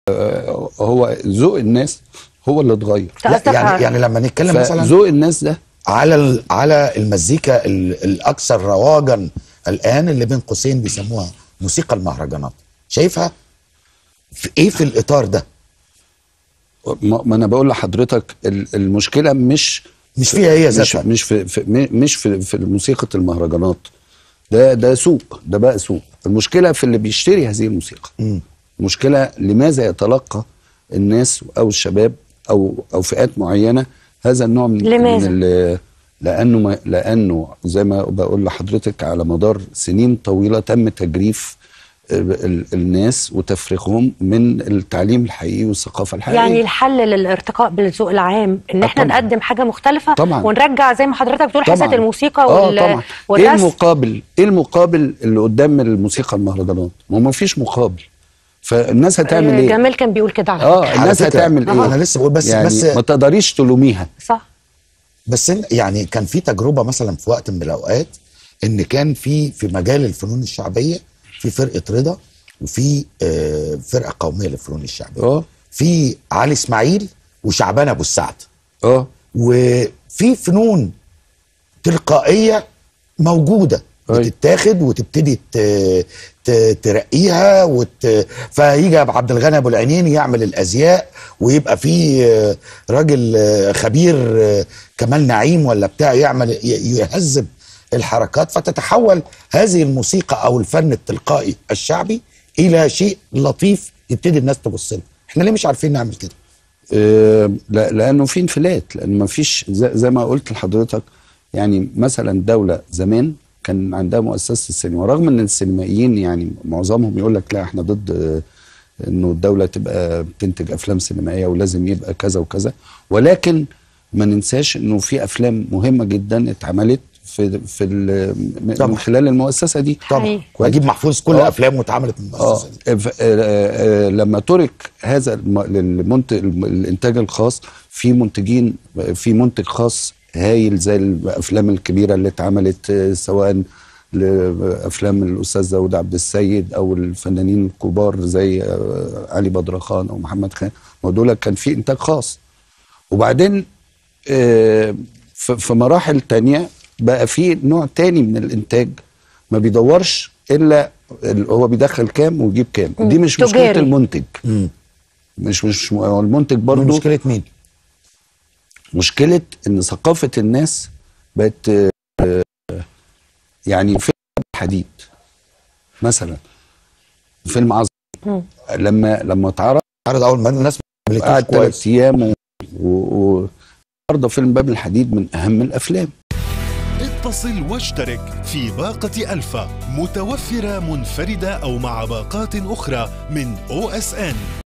آه، هو ذوق الناس هو اللي اتغير لا قصدك يعني على- يعني لما نتكلم مثلا فذوق الناس ده على ال- على المزيكا ال- الاكثر رواجا الان اللي بين قوسين بيسموها موسيقى المهرجانات شايفها في ايه في الاطار ده ما ما انا بقول لحضرتك ال- المشكله مش مش فيها هي مش ذاتها مش في, في م- مش في في موسيقى المهرجانات ده ده سوق ده بقى سوق المشكله في اللي بيشتري هذه الموسيقى مم. المشكله لماذا يتلقى الناس او الشباب او او فئات معينه هذا النوع من لماذا؟ من ال- لانه ما لانه زي ما بقول لحضرتك على مدار سنين طويله تم تجريف ال- ال- الناس وتفريغهم من التعليم الحقيقي والثقافه الحقيقيه يعني الحل للارتقاء بالذوق العام ان آه احنا طبعاً. نقدم حاجه مختلفه طبعاً. ونرجع زي ما حضرتك بتقول حصه طبعاً. الموسيقى اه وال... طبعا ايه والرسم المقابل ايه المقابل اللي قدام الموسيقى المهرجانات ما ما فيش مقابل فالناس هتعمل آه، ايه جمال كان بيقول كده على اه فكرة. على الناس فكرة، هتعمل ايه أنا لسه بقول بس- يعني بس- ما تقدريش تلوميها صح بس إن- يعني كان في تجربه مثلا في وقت من الاوقات ان كان في في مجال الفنون الشعبيه في فرقه رضا وفي آه، فرقه قوميه للفنون الشعبيه اه في علي اسماعيل وشعبان ابو السعد اه وفي فنون تلقائيه موجوده أيوة. بتتاخد وتبتدي ت- ت- ترقيها وت... فيجي أبو عبد الغني ابو العينين يعمل الازياء ويبقى في آه، راجل آه، خبير آه، كمال نعيم ولا بتاع يعمل ي- يهذب الحركات فتتحول هذه الموسيقى او الفن التلقائي الشعبي الى شيء لطيف يبتدي الناس تبص له احنا ليه مش عارفين نعمل كده آه، لا- لانه في انفلات لان ما فيش زي, زي ما قلت لحضرتك يعني مثلا دوله زمان كان عندها مؤسسه السينما رغم ان السينمائيين يعني معظمهم يقول لك لا احنا ضد آه، انه الدوله تبقى بتنتج افلام سينمائيه ولازم يبقى كذا وكذا ولكن ما ننساش انه في افلام مهمه جدا اتعملت في في ال- طبعا. من خلال المؤسسه دي حقيقي. واجيب محفوظ كل آه. افلامه اتعملت من اه المؤسسه دي ف- آه، آه، لما ترك هذا الم- للمنتج الانتاج الخاص في منتجين في منتج خاص هايل زي الافلام الكبيره اللي اتعملت آه، سواء لافلام الاستاذ داود عبد السيد او الفنانين الكبار زي آه، علي بدرخان او محمد خان ما دول كان في انتاج خاص وبعدين آه، ف- في مراحل تانية بقى في نوع تاني من الانتاج ما بيدورش الا ال- هو بيدخل كام ويجيب كام دي مش تجاري. مشكله المنتج مم. مش مش هو المنتج دي برضه مشكله مين؟ مشكله ان ثقافه الناس بقت آه، يعني فيلم الحديد مثلا فيلم عظيم مم. لما لما اتعرض عرض اول ما الناس ما عملتوش قعد كويس ثلاث ايام و... و... و... النهارده فيلم باب الحديد من اهم الافلام اتصل واشترك في باقة ألفا متوفرة منفردة أو مع باقات أخرى من أو اس ان